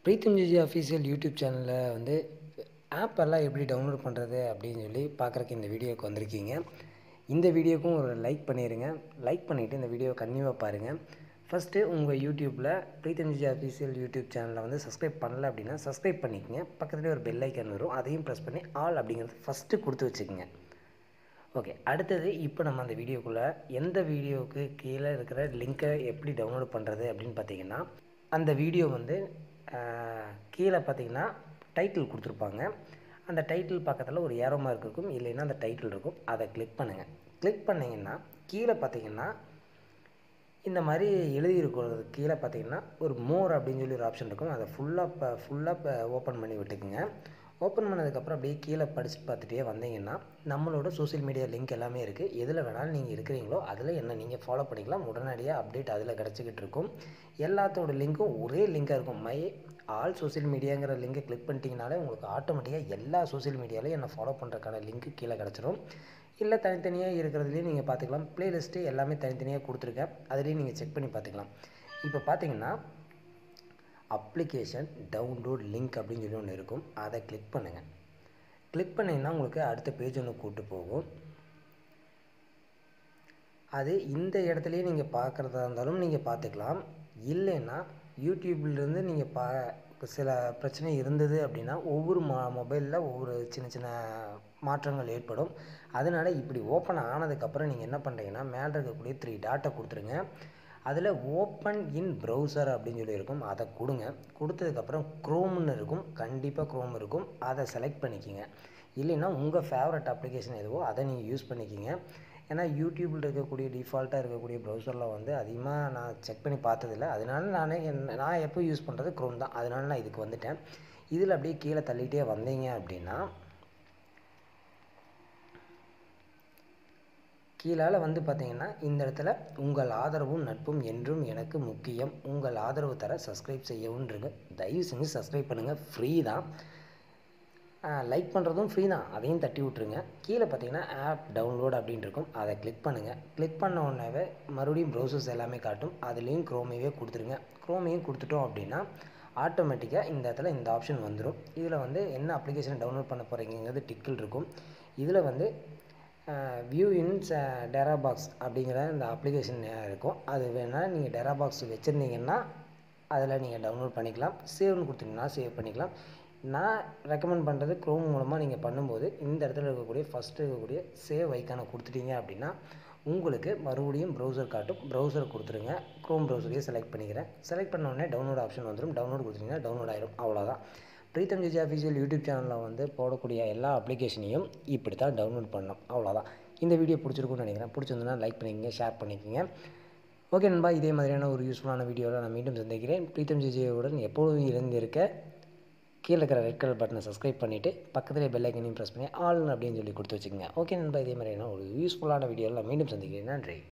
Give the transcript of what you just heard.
Pritam GG official YouTube சேனலில் வந்து app எல்லாம் எப்படி டவுன்லோட் பண்ணுறது அப்படின்னு சொல்லி பார்க்குறக்கு இந்த வீடியோவுக்கு வந்திருக்கீங்க இந்த வீடியோக்கும் ஒரு லைக் பண்ணிடுங்க லைக் பண்ணிவிட்டு இந்த வீடியோவை கன்னியூவாக பாருங்கள் ஃபஸ்ட்டு உங்கள் யூடியூப்பில் பிரீத்தம் ஜிஜி அஃபீஷியல் யூடியூப் சேனலை வந்து சப்ஸ்கிரைப் பண்ணல அப்படின்னா சப்ஸ்கிரைப் பண்ணிக்கங்க பக்கத்துலேயே ஒரு பெல் ஐக்கன் வரும் அதையும் ப்ரெஸ் பண்ணி ஆல் அப்படிங்கிறது ஃபஸ்ட்டு கொடுத்து வச்சுக்கோங்க ஓகே அடுத்தது இப்போ நம்ம அந்த வீடியோக்குள்ளே எந்த வீடியோவுக்கு கீழே இருக்கிற லிங்க்கை எப்படி டவுன்லோட் பண்ணுறது அப்படின்னு பார்த்தீங்கன்னா அந்த வீடியோ வந்து ஆஹ், கீழே பார்த்தீங்கன்னா டைட்டில் கொடுத்துருப்பாங்க அந்த டைட்டில் பக்கத்தில் ஒரு ஏரோ மார்க் இருக்கும் இல்லைன்னா அந்த டைட்டில் இருக்கும் அதை கிளிக் பண்ணுங்கள் கிளிக் பண்ணிங்கன்னா கீழே பார்த்தீங்கன்னா இந்த மாதிரி எழுதியிருக்கிறது கீழே பார்த்தீங்கன்னா ஒரு மோர் அப்படின்னு சொல்லி ஒரு ஆப்ஷன் இருக்கும் அதை ஃபுல்லாக இப்போ ஃபுல்லாக ஓப்பன் பண்ணி விட்டுக்குங்க ஓப்பன் பண்ணதுக்கப்புறம் அப்படியே கீழே படிச்சுட்டு பார்த்துட்டே வந்தீங்கன்னா நம்மளோட சோஷியல் மீடியா லிங்க் எல்லாமே இருக்குது எதில் வேணாலும் நீங்கள் இருக்கிறீங்களோ அதில் என்ன நீங்கள் ஃபாலோ பண்ணிக்கலாம் உடனடியாக அப்டேட் அதில் கிடச்சிக்கிட்டு இருக்கும் எல்லாத்தோட லிங்க்கும் ஒரே லிங்காக இருக்கும் மை ஆல் சோஷியல் மீடியாங்கிற லிங்கை கிளிக் பண்ணிட்டீங்கனாலே உங்களுக்கு ஆட்டோமேட்டிக்காக எல்லா சோஷியல் மீடியாலையும் என்னை ஃபாலோ பண்ணுறதுக்கான லிங்க்கு கீழே கிடச்சிரும் இல்லை தனித்தனியாக இருக்கிறதுலையும் நீங்கள் பார்த்துக்கலாம் ப்ளேலிஸ்ட்டு எல்லாமே தனித்தனியாக கொடுத்துருக்கேன் அதுலேயும் நீங்கள் செக் பண்ணி பார்த்துக்கலாம் இப்போ பார்த்தீங்கன்னா அப்ளிகேஷன் டவுன்லோட் லிங்க் அப்படின்னு சொல்லி ஒன்று இருக்கும் அதை கிளிக் பண்ணுங்கள் கிளிக் பண்ணிங்கன்னா உங்களுக்கு அடுத்த பேஜ் ஒன்று கூட்டு போகும் அது இந்த இடத்துலையே நீங்கள் பார்க்குறதா இருந்தாலும் நீங்கள் பார்த்துக்கலாம் இல்லைன்னா யூடியூப்லேருந்து நீங்கள் பா சில பிரச்சனை இருந்தது அப்படின்னா ஒவ்வொரு மொ மொபைலில் ஒவ்வொரு சின்ன சின்ன மாற்றங்கள் ஏற்படும் அதனால் இப்படி ஓப்பன் ஆனதுக்கப்புறம் நீங்கள் என்ன பண்ணுறீங்கன்னா மேலே இருக்கக்கூடிய த்ரீ டாட்டை கொடுத்துருங்க அதில் ஓப்பன் இன் ப்ரௌசர் அப்படின்னு சொல்லி இருக்கும் அதை கொடுங்க கொடுத்ததுக்கப்புறம் க்ரோம்னு இருக்கும் கண்டிப்பாக க்ரோம் இருக்கும் அதை செலக்ட் பண்ணிக்கிங்க இல்லைன்னா உங்கள் ஃபேவரட் அப்ளிகேஷன் எதுவோ அதை நீங்கள் யூஸ் பண்ணிக்கிங்க ஏன்னா யூடியூப்பில் இருக்கக்கூடிய டிஃபால்ட்டாக இருக்கக்கூடிய ப்ரௌசரில் வந்து அதிகமாக நான் செக் பண்ணி பார்த்ததில்ல அதனால நானே என்ன- நான் எப்போ யூஸ் பண்ணுறது க்ரோம் தான் அதனால நான் இதுக்கு வந்துட்டேன் இதில் அப்படியே கீழே தள்ளிட்டே வந்தீங்க அப்படின்னா கீழால் வந்து பார்த்தீங்கன்னா இந்த இடத்துல உங்கள் ஆதரவும் நட்பும் என்றும் எனக்கு முக்கியம் உங்கள் ஆதரவு தர சப்ஸ்கிரைப் செய்யவும் இருக்கு தயவு செஞ்சு சப்ஸ்கிரைப் பண்ணுங்கள் ஃப்ரீ தான் லைக் பண்ணுறதும் ஃப்ரீ தான் அதையும் தட்டி விட்ருங்க கீழே பார்த்தீங்கன்னா ஆப் டவுன்லோட் அப்படின்னு இருக்கும் அதை கிளிக் பண்ணுங்கள் கிளிக் பண்ண உடனேவே மறுபடியும் ப்ரௌசர்ஸ் எல்லாமே காட்டும் அதுலேயும் க்ரோமையே கொடுத்துருங்க க்ரோமையும் கொடுத்துட்டோம் அப்படின்னா ஆட்டோமேட்டிக்காக இந்த இடத்துல இந்த ஆப்ஷன் வந்துடும் இதில் வந்து என்ன அப்ளிகேஷன் டவுன்லோட் பண்ண போகிறீங்கிறது டிக்கில் இருக்கும் இதில் வந்து வியூ இன் டெரா பாக்ஸ் அப்படிங்கிற இந்த அப்ளிகேஷன் இருக்கும் அது வேணால் நீங்கள் டெரா பாக்ஸ் வச்சுருந்தீங்கன்னா அதில் நீங்கள் டவுன்லோட் பண்ணிக்கலாம் சேவ்னு கொடுத்தீங்கன்னா சேவ் பண்ணிக்கலாம் நான் ரெக்கமெண்ட் பண்ணுறது க்ரோம் மூலமாக நீங்கள் பண்ணும்போது இந்த இடத்துல இருக்கக்கூடிய ஃபஸ்ட்டு இருக்கக்கூடிய சேவ் ஐக்கானை கொடுத்துட்டீங்க அப்படின்னா உங்களுக்கு மறுபடியும் ப்ரௌசர் காட்டும் ப்ரௌசர் கொடுத்துருங்க க்ரோம் ப்ரௌசரையே செலக்ட் பண்ணிக்கிறேன் செலக்ட் பண்ண உடனே டவுன்லோட் ஆப்ஷன் வந்துடும் டவுன்லோட் கொடுத்தீங்கன்னா டவுன்லோட் ஆயிரும் அவ்வளோதான் பிரீத்தம் ஜிஜி அஃபீஷியல் யூடியூப் சேனலில் வந்து போடக்கூடிய எல்லா அப்ளிகேஷனையும் இப்படி தான் டவுன்லோட் பண்ணணும் அவ்வளோதான் இந்த வீடியோ பிடிச்சிருக்கும்னு நினைக்கிறேன் பிடிச்சிருந்ததுன்னா லைக் பண்ணிக்கங்க ஷேர் பண்ணிக்கங்க ஓகே நண்பா இதே மாதிரியான ஒரு யூஸ்ஃபுல்லான வீடியோவில் நான் மீண்டும் சந்திக்கிறேன் பிரீத்தம் ஜிஜியுடன் எப்பொழுதும் இருந்திருக்க கீழே இருக்கிற ரெட் கலர் பட்டனை சப்ஸ்கிரைப் பண்ணிவிட்டு பக்கத்துலேயே பெல் ஐக்கனையும் ப்ரெஸ் பண்ணி ஆல் அப்படின்னு சொல்லி கொடுத்து வச்சுக்கோங்க ஓகே நண்பா இதே மாதிரியான ஒரு யூஸ்ஃபுல்லான வீடியோவில் நான் மீண்டும் சந்திக்கிறேன் நன்றி